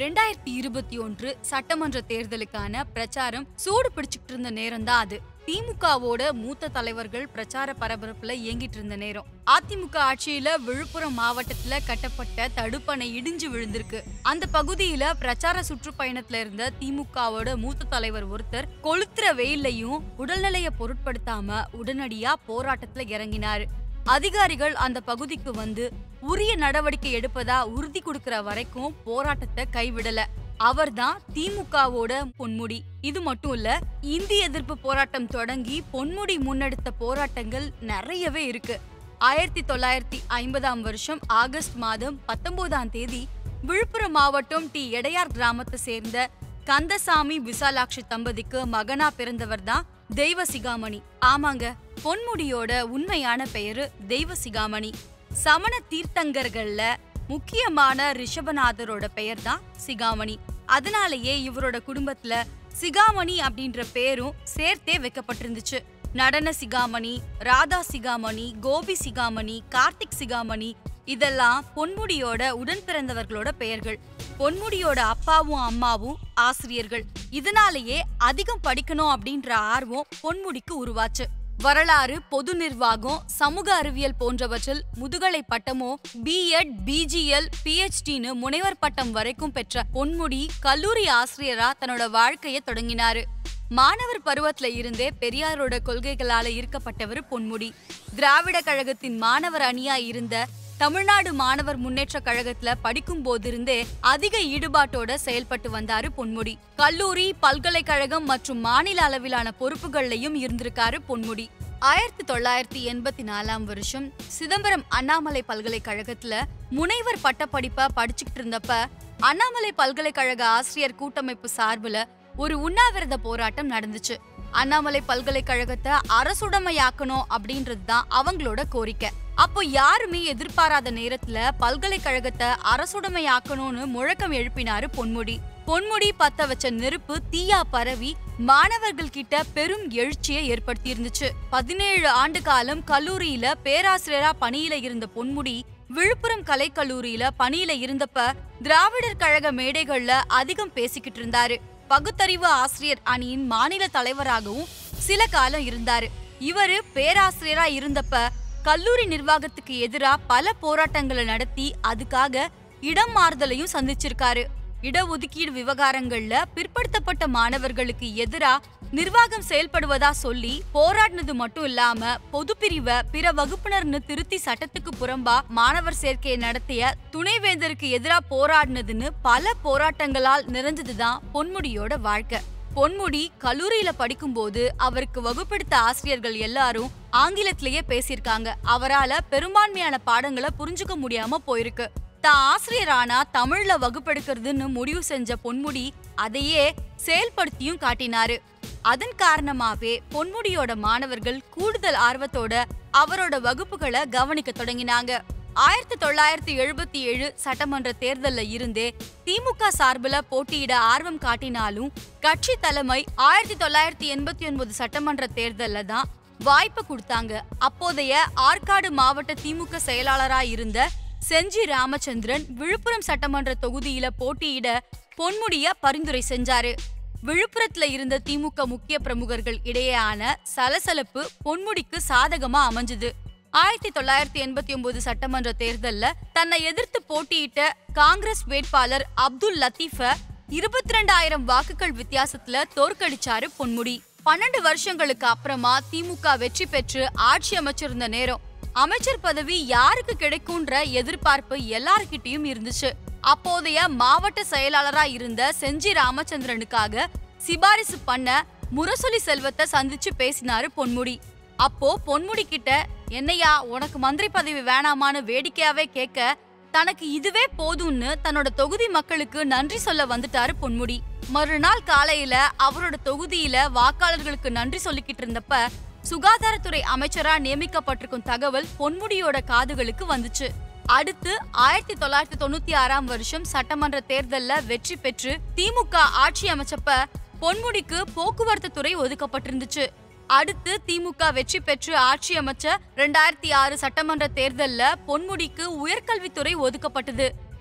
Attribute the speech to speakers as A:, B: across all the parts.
A: ரெண்டாயிரத்தி இருபத்தி ஒன்று சட்டமன்ற தேர்தலுக்கான பிரச்சாரம் சூடு பிடிச்சிட்டு இருந்த நேரம் தான் அது திமுகவோட மூத்த தலைவர்கள் பிரச்சார பரபரப்புல இயங்கிட்டு இருந்த நேரம் அதிமுக ஆட்சியில விழுப்புரம் மாவட்டத்துல கட்டப்பட்ட தடுப்பணை இடிஞ்சு விழுந்திருக்கு அந்த பகுதியில பிரச்சார சுற்றுப்பயணத்துல இருந்த திமுகவோட மூத்த தலைவர் ஒருத்தர் கொளுத்துற வெயில்லையும் உடல்நிலைய பொருட்படுத்தாம உடனடியா போராட்டத்துல இறங்கினாரு அதிகாரிகள் அந்த பகுதிக்கு வந்து உரிய நடவடிக்கை எடுப்பதா உறுதி கொடுக்கிற வரைக்கும் போராட்டத்தை கைவிடல அவர்தான் திமுகவோட பொன்முடி இது மட்டும் இல்ல இந்திய எதிர்ப்பு போராட்டம் தொடங்கி பொன்முடி முன்னெடுத்த போராட்டங்கள் நிறையவே இருக்கு ஆயிரத்தி தொள்ளாயிரத்தி ஐம்பதாம் வருஷம் ஆகஸ்ட் மாதம் பத்தொன்பதாம் தேதி விழுப்புரம் மாவட்டம் டி எடையார் கிராமத்தை சேர்ந்த கந்தசாமி விசாலாட்சி தம்பதிக்கு மகனா பிறந்தவர் தான் தெய்வ சிகாமணி ஆமாங்க பொன்முடியோட உண்மையான பெயரு தெய்வ சிகாமணி சமண தீர்த்தங்கர்கள்ல முக்கியமான ரிஷபநாதரோட பெயர் தான் சிகாமணி அதனாலேயே இவரோட குடும்பத்துல சிகாமணி அப்படின்ற பேரும் சேர்த்தே வைக்கப்பட்டிருந்துச்சு நடன சிகாமணி ராதா சிகாமணி கோபி சிகாமணி கார்த்திக் சிகாமணி இதெல்லாம் பொன்முடியோட உடன் பிறந்தவர்களோட பெயர்கள் பொன்முடியோட அப்பாவும் அம்மாவும் ஆசிரியர்கள் இதனாலேயே அதிகம் படிக்கணும் அப்படின்ற ஆர்வம் பொன்முடிக்கு உருவாச்சு வரலாறு பொது நிர்வாகம் சமூக அறிவியல் போன்றவற்றில் முதுகலை பட்டமோ பிஎட் பிஜிஎல் பிஹெச்டின்னு முனைவர் பட்டம் வரைக்கும் பெற்ற பொன்முடி கல்லூரி ஆசிரியரா தன்னோட வாழ்க்கைய தொடங்கினாரு மாணவர் பருவத்துல இருந்தே பெரியாரோட கொள்கைகளால ஈர்க்கப்பட்டவர் பொன்முடி திராவிட கழகத்தின் மாணவர் அணியா இருந்த தமிழ்நாடு மாணவர் முன்னேற்ற கழகத்துல படிக்கும் போதிருந்தே அதிக ஈடுபாட்டோட செயல்பட்டு வந்தாரு பொன்முடி கல்லூரி பல்கலைக்கழகம் மற்றும் மாநில அளவிலான பொறுப்புகள்லயும் இருந்திருக்காரு பொன்முடி ஆயிரத்தி தொள்ளாயிரத்தி எண்பத்தி நாலாம் வருஷம் சிதம்பரம் அண்ணாமலை பல்கலைக்கழகத்துல முனைவர் பட்டப்படிப்பை படிச்சுக்கிட்டு இருந்தப்ப அண்ணாமலை பல்கலைக்கழக ஆசிரியர் கூட்டமைப்பு சார்புல ஒரு உண்ணாவிரத போராட்டம் நடந்துச்சு அண்ணாமலை பல்கலைக்கழகத்தை அரசுடைமையாக்கணும் அப்படின்றது தான் அவங்களோட கோரிக்கை அப்போ யாருமே எதிர்பாராத நேரத்துல பல்கலைக்கழகத்தை அரசுடைமையாக்கணும்னு முழக்கம் எழுப்பினாரு பொன்முடி பொன்முடி பத்த வச்ச நெருப்பு தீயா பரவி மாணவர்கள் கிட்ட பெரும் எழுச்சியை ஏற்படுத்தி இருந்துச்சு பதினேழு ஆண்டு காலம் கல்லூரியில பேராசிரியரா பணியில இருந்த பொன்முடி விழுப்புரம் கலைக்கல்லூரியில பணியில இருந்தப்ப திராவிடர் கழக மேடைகள்ல அதிகம் பேசிக்கிட்டு இருந்தாரு பகுத்தறிவு ஆசிரியர் அணியின் மாநில தலைவராகவும் சில காலம் இருந்தாரு இவரு பேராசிரியரா இருந்தப்ப கல்லூரி நிர்வாகத்துக்கு எதிரா பல போராட்டங்களை நடத்தி அதுக்காக இடம் மாறுதலையும் சந்திச்சிருக்காரு இடஒதுக்கீடு விவகாரங்கள்ல பிற்படுத்தப்பட்ட மாணவர்களுக்கு எதிரா நிர்வாகம் செயல்படுவதா சொல்லி போராடினது மட்டும் இல்லாம பொதுப்பிரிவை பிற வகுப்பினர்னு திருத்தி சட்டத்துக்கு புறம்பா மாணவர் சேர்க்கையை நடத்திய துணைவேந்தருக்கு எதிரா போராடினதுன்னு பல போராட்டங்களால் நிறைஞ்சதுதான் பொன்முடியோட வாழ்க்கை பொன்முடி கல்லூரியில படிக்கும்போது அவருக்கு வகுப்பெடுத்த ஆசிரியர்கள் எல்லாரும் ஆங்கிலத்திலேயே பேசியிருக்காங்க அவரால பெரும்பான்மையான பாடங்களை புரிஞ்சுக்க முடியாம போயிருக்கு தான் ஆசிரியரானா தமிழ்ல வகுப்பெடுக்கிறதுன்னு முடிவு செஞ்ச பொன்முடி அதையே செயல்படுத்தியும் காட்டினாரு அதன் காரணமாவே பொன்முடியோட மாணவர்கள் கூடுதல் ஆர்வத்தோட அவரோட வகுப்புகளை கவனிக்க தொடங்கினாங்க ஆயிரத்தி தொள்ளாயிரத்தி எழுபத்தி ஏழு சட்டமன்ற தேர்தல்ல இருந்தே திமுக சார்பில் போட்டியிட ஆர்வம் காட்டினாலும் கட்சி தலைமை ஆயிரத்தி தொள்ளாயிரத்தி எண்பத்தி ஒன்பது சட்டமன்ற தேர்தல்ல தான் வாய்ப்பு கொடுத்தாங்க அப்போதைய ஆற்காடு மாவட்ட திமுக செயலாளரா இருந்த செஞ்சி ராமச்சந்திரன் விழுப்புரம் சட்டமன்ற தொகுதியில போட்டியிட பொன்முடிய பரிந்துரை செஞ்சாரு விழுப்புரத்துல இருந்த திமுக முக்கிய பிரமுகர்கள் இடையேயான சலசலப்பு பொன்முடிக்கு சாதகமா அமைஞ்சது ஆயிரத்தி தொள்ளாயிரத்தி எண்பத்தி ஒன்பது சட்டமன்ற தேர்தல்ல தன்னை எதிர்த்து போட்டியிட்ட காங்கிரஸ் வேட்பாளர் அப்துல் லத்தீஃப இருபத்தி ரெண்டாயிரம் வாக்குகள் வித்தியாசத்துல தோற்கடிச்சாரு பொன்முடி பன்னெண்டு வருஷங்களுக்கு அப்புறமா திமுக வெற்றி பெற்று ஆட்சி அமைச்சிருந்த நேரம் அமைச்சர் பதவி யாருக்கு கிடைக்கும்ன்ற எதிர்பார்ப்பு எல்லார்கிட்டயும் இருந்துச்சு அப்போதைய மாவட்ட செயலாளரா இருந்த செஞ்சி ராமச்சந்திரனுக்காக சிபாரிசு பண்ண முரசொலி செல்வத்தை சந்திச்சு பேசினாரு பொன்முடி அப்போ பொன்முடி கிட்ட என்னையா உனக்கு மந்திரி பதவி வேணாமான்னு வேடிக்கையாவே கேட்க தனக்கு இதுவே போதும்னு தன்னோட தொகுதி மக்களுக்கு நன்றி சொல்ல வந்துட்டாரு பொன்முடி மறுநாள் காலையில அவரோட தொகுதியில வாக்காளர்களுக்கு நன்றி சொல்லிக்கிட்டு இருந்தப்ப சுகாதாரத்துறை அமைச்சரா நியமிக்கப்பட்டிருக்கும் தகவல் பொன்முடியோட காதுகளுக்கு வந்துச்சு அடுத்து ஆயிரத்தி தொள்ளாயிரத்தி தொண்ணூத்தி ஆறாம் வருஷம் சட்டமன்ற தேர்தல்ல வெற்றி பெற்று திமுக ஆட்சி அமைச்சப்ப பொன்முடிக்கு போக்குவரத்து துறை ஒதுக்கப்பட்டிருந்துச்சு அடுத்து திமுக வெற்றி பெற்று ஆட்சி அமைச்ச ரெண்டாயிரத்தி ஆறு சட்டமன்ற தேர்தல்ல பொன்முடிக்கு உயர்கல்வித்துறை ஒதுக்கப்பட்டது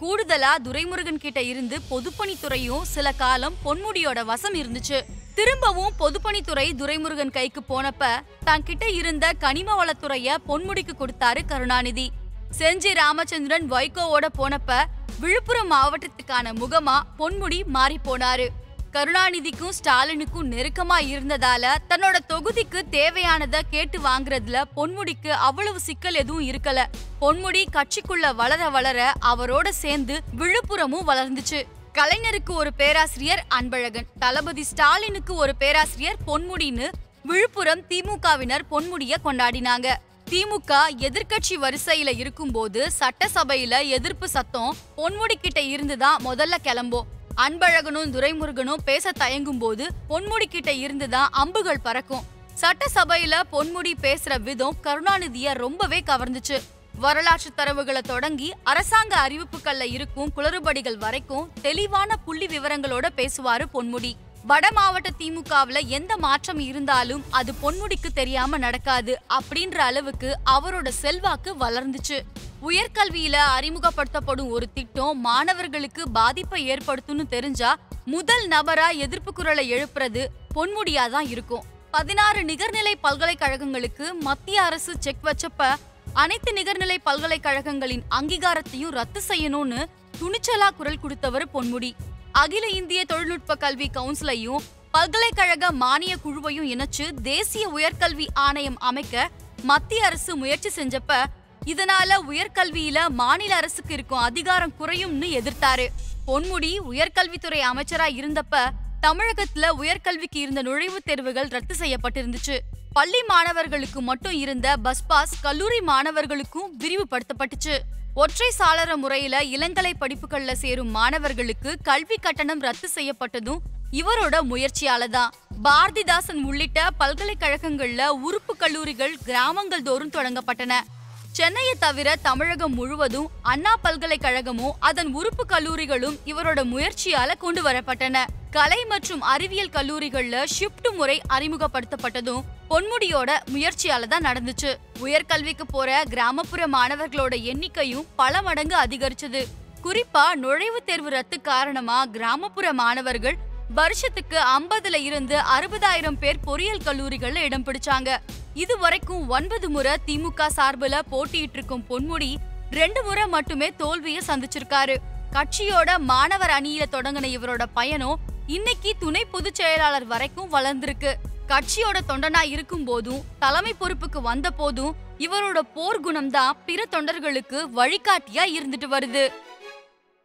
A: கூடுதலா துரைமுருகன் கிட்ட இருந்து பொதுப்பணித்துறையும் சில காலம் பொன்முடியோட வசம் இருந்துச்சு திரும்பவும் பொதுப்பணித்துறை துரைமுருகன் கைக்கு போனப்ப தான் கிட்ட இருந்த கனிம வளத்துறைய பொன்முடிக்கு கொடுத்தாரு கருணாநிதி செஞ்சி ராமச்சந்திரன் வைகோவோட போனப்ப விழுப்புரம் மாவட்டத்துக்கான முகமா பொன்முடி மாறி போனாரு கருணாநிதிக்கும் ஸ்டாலினுக்கும் நெருக்கமா இருந்ததால தன்னோட தொகுதிக்கு தேவையானத கேட்டு வாங்குறதுல பொன்முடிக்கு அவ்வளவு சிக்கல் எதுவும் இருக்கல பொன்முடி கட்சிக்குள்ள வளர வளர அவரோட சேர்ந்து விழுப்புரமும் வளர்ந்துச்சு கலைஞருக்கு ஒரு பேராசிரியர் அன்பழகன் தளபதி ஸ்டாலினுக்கு ஒரு பேராசிரியர் பொன்முடின்னு விழுப்புரம் திமுகவினர் பொன்முடிய கொண்டாடினாங்க திமுக எதிர்க்கட்சி வரிசையில இருக்கும்போது சட்டசபையில எதிர்ப்பு சத்தம் பொன்முடி கிட்ட இருந்துதான் முதல்ல கிளம்பும் அன்பழகனும் துரைமுருகனும் பேச தயங்கும் போது பொன்முடி கிட்ட இருந்துதான் அம்புகள் பறக்கும் சட்டசபையில பொன்முடி பேசுற விதம் கருணாநிதிய ரொம்பவே கவர்ந்துச்சு வரலாற்று தரவுகளை தொடங்கி அரசாங்க அறிவிப்புகள்ல இருக்கும் குளறுபடிகள் வரைக்கும் தெளிவான புள்ளி விவரங்களோட பேசுவாரு பொன்முடி வட மாவட்ட திமுகவுல எந்த மாற்றம் இருந்தாலும் அது பொன்முடிக்கு தெரியாம நடக்காது அப்படின்ற அளவுக்கு அவரோட செல்வாக்கு வளர்ந்துச்சு உயர்கல்வியில அறிமுகப்படுத்தப்படும் ஒரு திட்டம் மாணவர்களுக்கு பாதிப்பை ஏற்படுத்தும்னு தெரிஞ்சா முதல் நபரா எதிர்ப்பு குரலை எழுப்புறது பொன்முடியா தான் இருக்கும் பதினாறு நிகர்நிலை பல்கலைக்கழகங்களுக்கு மத்திய அரசு செக் வச்சப்ப அனைத்து நிகர்நிலை பல்கலைக்கழகங்களின் அங்கீகாரத்தையும் ரத்து செய்யணும்னு துணிச்சலா குரல் கொடுத்தவர் பொன்முடி அகில இந்திய தொழில்நுட்ப கல்வி கவுன்சிலையும் பல்கலைக்கழக மானிய குழுவையும் இணைச்சு தேசிய உயர்கல்வி ஆணையம் அமைக்க மத்திய அரசு முயற்சி செஞ்சப்ப இதனால உயர்கல்வியில மாநில அரசுக்கு இருக்கும் அதிகாரம் குறையும்னு எதிர்த்தாரு பொன்முடி உயர்கல்வித்துறை அமைச்சரா இருந்தப்ப தமிழகத்துல உயர்கல்விக்கு இருந்த நுழைவுத் தேர்வுகள் ரத்து செய்யப்பட்டிருந்துச்சு பள்ளி மாணவர்களுக்கு மட்டும் இருந்த பஸ் பாஸ் கல்லூரி மாணவர்களுக்கும் விரிவுபடுத்தப்பட்டுச்சு ஒற்றை சாளர முறையில இளங்கலை படிப்புகள்ல சேரும் மாணவர்களுக்கு கல்வி கட்டணம் ரத்து செய்யப்பட்டதும் இவரோட முயற்சியால தான் பாரதிதாசன் உள்ளிட்ட பல்கலைக்கழகங்கள்ல உறுப்பு கல்லூரிகள் கிராமங்கள் தோறும் தொடங்கப்பட்டன சென்னையை தவிர தமிழகம் முழுவதும் அண்ணா பல்கலைக்கழகமும் அதன் உறுப்பு கல்லூரிகளும் இவரோட முயற்சியால கொண்டு வரப்பட்டன கலை மற்றும் அறிவியல் கல்லூரிகள்ல ஷிப்ட் முறை அறிமுகப்படுத்தப்பட்டதும் பொன்முடியோட முயற்சியால தான் நடந்துச்சு உயர்கல்விக்கு போற கிராமப்புற மாணவர்களோட எண்ணிக்கையும் பல மடங்கு அதிகரிச்சது குறிப்பா நுழைவுத் தேர்வு ரத்து காரணமா கிராமப்புற மாணவர்கள் வருஷத்துக்கு ஐம்பதுல இருந்து அறுபதாயிரம் பேர் பொறியியல் கல்லூரிகள்ல இடம் பிடிச்சாங்க இது வரைக்கும் ஒன்பது முறை திமுக சார்புல போட்டியிட்டு இருக்கும் பொன்முடி ரெண்டு முறை மட்டுமே தோல்வியை சந்திச்சிருக்காரு கட்சியோட மாணவர் அணியில தொடங்கின இவரோட பயணம் இன்னைக்கு துணை பொதுச் செயலாளர் வரைக்கும் வளர்ந்திருக்கு கட்சியோட தொண்டனா இருக்கும் போதும் தலைமை பொறுப்புக்கு வந்த போதும் இவரோட போர் குணம் தான் பிற தொண்டர்களுக்கு வழிகாட்டியா இருந்துட்டு வருது